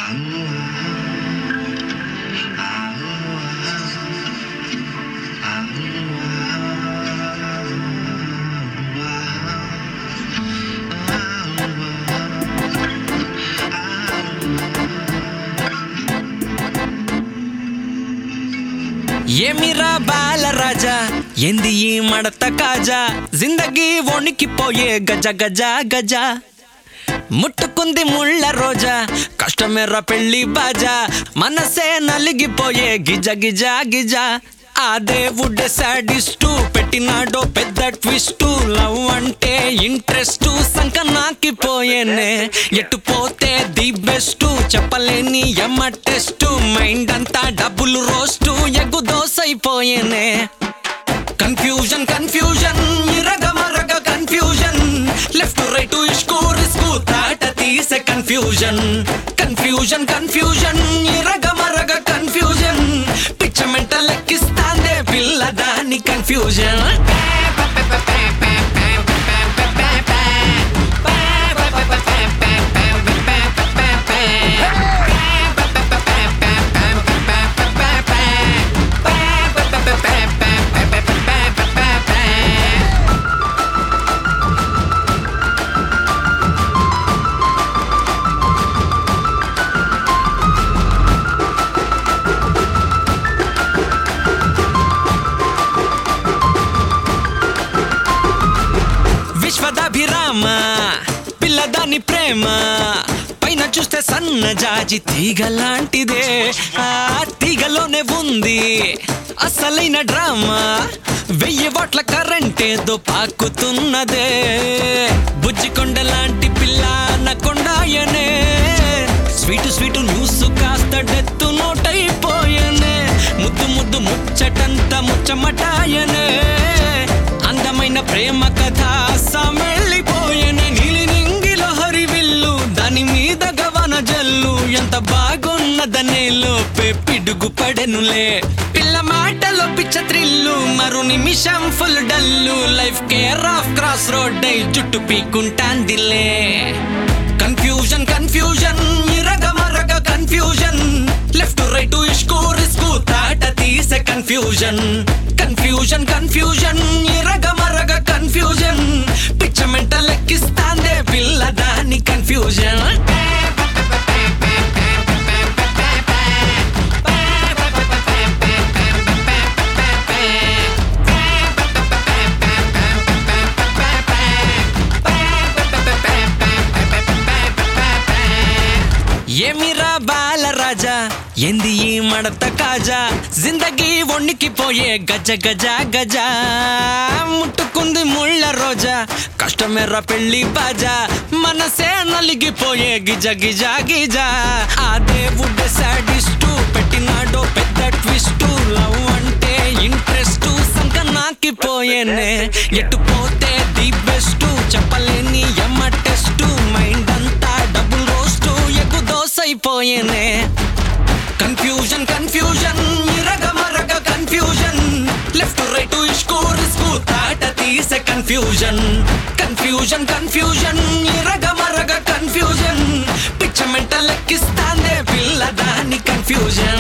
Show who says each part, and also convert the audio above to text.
Speaker 1: ఏమిరా బాలరాజా ఎంది ఈ మడత కాజా జిందగీ వణికిపోయే గజ గజ గజ ముట్టుకుంది ముళ్ళ రోజా కష్టమేరా పెళ్లి బాజా మనసే నలిగిపోయే గిజ గిజ గిజ ఆ దేవుడే సాడిస్టు పెట్టినాడో పెద్ద ట్విస్ట్ లవ్ అంటే ఇంట్రెస్ట్ సంక నాకిపోయేనే ఎటు పోతే ది బెస్ట్ చెప్పలేని ఎమ్మ టెస్ట్ మైండ్ అంతా డబ్బులు రోస్టు ఎగ్గు దోస అయిపోయేనే కన్ఫ్యూజన్ కన్ఫ్యూజన్ ఇరగ మరగ కన్ఫ్యూజన్ లెఫ్ట్ రైట్ ఇష్కు రిస్కు తాట తీసే కన్ఫ్యూజన్ కన్ఫ్యూజన్ కన్ఫ్యూజన్ ఇరగ మరగ కన్ఫ్యూజన్ పిచ్చ మెంట లెక్కిస్తాందే పిల్ల దాని కన్ఫ్యూజన్ విశ్వదాభిరామ పిల్లదాని ప్రేమ పైన చూస్తే సన్న జాజి తీగ లాంటిదే ఆ తీగలోనే ఉంది అసలైన డ్రామా వెయ్యి వాట్ల కరెంట్ ఏదో పాకుతున్నదే బుజ్జికొండ లాంటి పిల్ల నకొండాయనే స్వీటు స్వీటు న్యూస్ కాస్త డెత్తు నోటైపోయనే ముద్దు ముద్దు ముచ్చటంత ముచ్చమటాయనే అందమైన ప్రేమ కథ సమెళ్ళిపోయనే నీలి నింగిలో హరివిల్లు దాని మీద గవన జల్లు ఎంత బాగున్నదనే లోపే పిడుగు పడెనులే పిల్ల మాటలో పిచ్చ త్రిల్లు మరు నిమిషం full dull life care of cross road అయి జుట్టు పీకుంటాందిలే కన్ఫ్యూజన్ కన్ఫ్యూజన్ ఇరగ మరగ కన్ఫ్యూజన్ లెఫ్ట్ రైట్ ఇష్కు రిస్కు తాట తీసే కన్ఫ్యూజన్ కన్ఫ్యూజన్ కన్ఫ్యూజన్ ఇరగ మరగ కన్ఫ్యూజన్ పిచ్చ మెంట లెక్కిస్తాందే పిల్ల దాని కన్ఫ్యూజన్ ఏమిరా బాలరాజా ఎంది ఈ మడత కాజా జిందగీ వణికిపోయే గజ గజ గజ ముట్టుకుంది ముళ్ళ రోజా కష్టమేరా పెళ్లి బాజా మనసే నలిగిపోయే గిజ గిజ గిజ ఆ దేవుడే సాడిస్టు పెట్టినాడో పెద్ద ట్విస్ట్ లవ్ అంటే ఇంట్రెస్ట్ సంక నాకిపోయేనే ఎటు పోతే ది బెస్ట్ చెప్పలేని ఎమ్మ టెస్ట్ మైండ్ అంతా డబుల్ రోస్టు ఎగ్గు దోస అయిపోయేనే కన్ఫ్యూజన్ కన్ఫ్యూజన్ ఇరగ మరగ కన్ఫ్యూజన్ లెఫ్ట్ రైట్ ఇష్కు రిస్కు తాట తీసే కన్ఫ్యూజన్ కన్ఫ్యూజన్ కన్ఫ్యూజన్ ఇరగ మరగ కన్ఫ్యూజన్ పిచ్చ మెంట లెక్కిస్తాందే పిల్ల దాని కన్ఫ్యూజన్